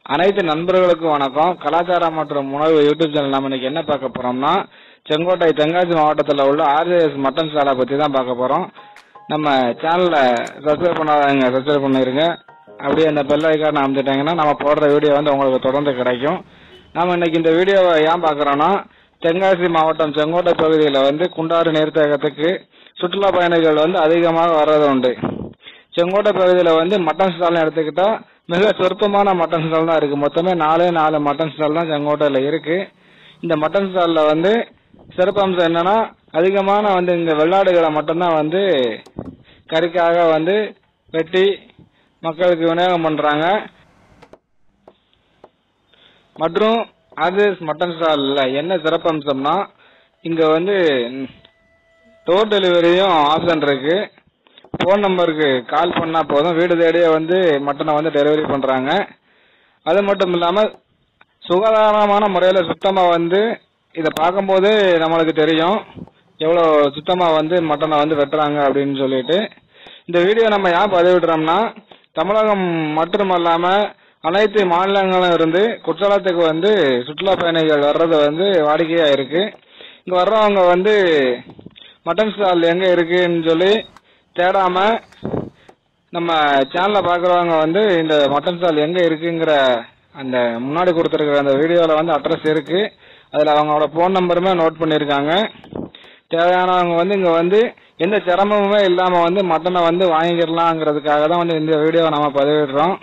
அனைத்து நண்பர்களுக்கும் வணக்கம் கலாச்சாரம் மற்றும் உணவு யூடியூப் சேனல் நம்ம இன்னைக்கு என்ன பார்க்க போறோம்னா செங்கோட்டை தென்காசி மாவட்டத்தில் உள்ள ஆர்ஜேஎஸ் மட்டன் சாலை பற்றி தான் பார்க்க போறோம் நம்ம சேனலை சப்ஸ்கிரைப் பண்ணாதவங்க சப்ஸ்கிரைப் பண்ணிருங்க அப்படியே அந்த பெல் ஐக்கான அமைச்சிட்டாங்கன்னா நம்ம போடுற வீடியோ வந்து உங்களுக்கு தொடர்ந்து கிடைக்கும் நாம இன்னைக்கு இந்த வீடியோவை ஏன் பார்க்குறோன்னா தென்காசி மாவட்டம் செங்கோட்டை பகுதியில் வந்து குண்டாறு நீர்த்தேக்கத்துக்கு சுற்றுலா பயணிகள் வந்து அதிகமாக வர்றது உண்டு செங்கோட்டை பகுதியில் வந்து மட்டன் ஸ்டால்னு எடுத்துக்கிட்டா மிக சொற்பமான மட்டன் ஸ்டால் தான் இருக்கு மொத்தமே நாலே நாலு மட்டன் ஸ்டால் தான் செங்கோட்டையில் இருக்கு இந்த மட்டன் ஸ்டாலில் வந்து சிறப்பம்சம் என்னன்னா அதிகமான வந்து இங்க வெள்ளாடுகளை மட்டும்தான் வந்து கறிக்காக வந்து வெட்டி மக்களுக்கு விநியோகம் பண்றாங்க மற்றும் ஆர்ஜிஎஸ் மட்டன் ஸ்டாலில் என்ன சிறப்பம்சம்னா இங்க வந்து டோர் டெலிவரியும் ஆப்ஷன் இருக்கு ஃபோன் நம்பருக்கு கால் பண்ணா போதும் வீடு தேடியே வந்து மட்டனை வந்து டெலிவரி பண்றாங்க அது மட்டும் இல்லாம சுகாதாரமான முறையில் சுத்தமா வந்து இதை பார்க்கும்போதே நம்மளுக்கு தெரியும் எவ்வளோ சுத்தமா வந்து மட்டனை வந்து வெட்டுறாங்க அப்படின்னு சொல்லிட்டு இந்த வீடியோ நம்ம ஏன் பதிவிடுறோம்னா தமிழகம் மட்டுமல்லாம அனைத்து மாநிலங்களும் இருந்து குற்றாலத்துக்கு வந்து சுற்றுலா பயணிகள் வர்றது வந்து வாடிக்கையா இருக்கு இங்க வர்றவங்க வந்து மட்டன் ஸ்டால் எங்க இருக்குன்னு சொல்லி தேடாம நம்ம சேனலை பார்க்குறவங்க வந்து இந்த மட்டன் ஸ்டால் எங்க இருக்குங்கிற அந்த முன்னாடி கொடுத்துருக்குற அந்த வீடியோவில் வந்து அட்ரஸ் இருக்கு அதில் அவங்களோட ஃபோன் நம்பருமே நோட் பண்ணியிருக்காங்க தேவையானவங்க வந்து இங்கே வந்து எந்த சிரமமுமே இல்லாமல் வந்து மட்டனை வந்து வாங்கிக்கிறலாங்கிறதுக்காக தான் வந்து இந்த வீடியோவை நம்ம பதிவிடுறோம்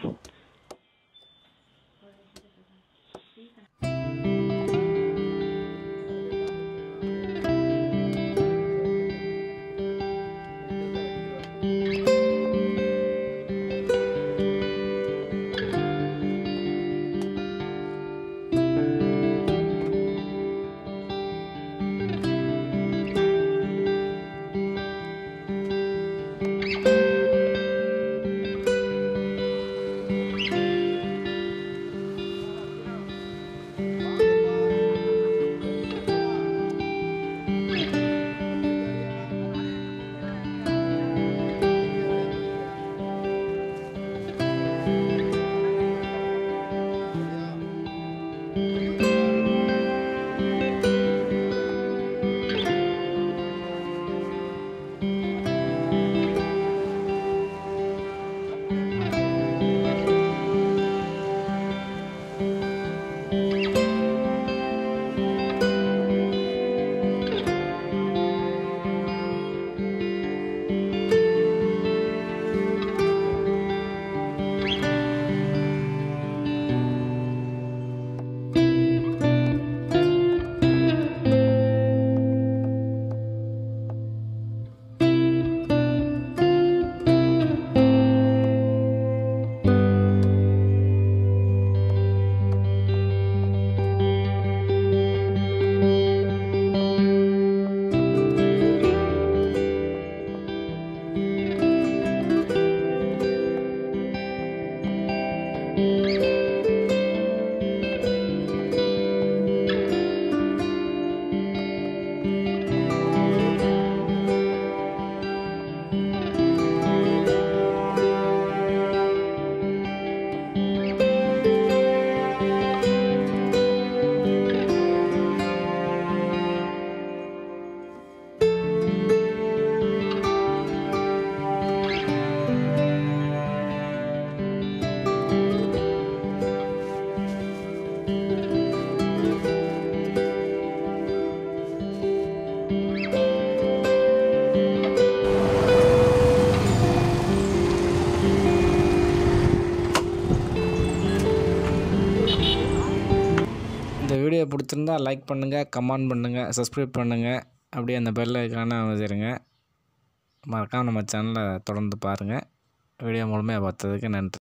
இந்த வீடியோ பிடிச்சிருந்தா லைக் பண்ணுங்கள் கமெண்ட் பண்ணுங்கள் சப்ஸ்கிரைப் பண்ணுங்கள் அப்படியே அந்த பெல் ஐக்கான அமைச்சிருங்க மறக்காமல் நம்ம சேனலை தொடர்ந்து பாருங்கள் வீடியோ முழுமையாக பார்த்ததுக்கு நன்றி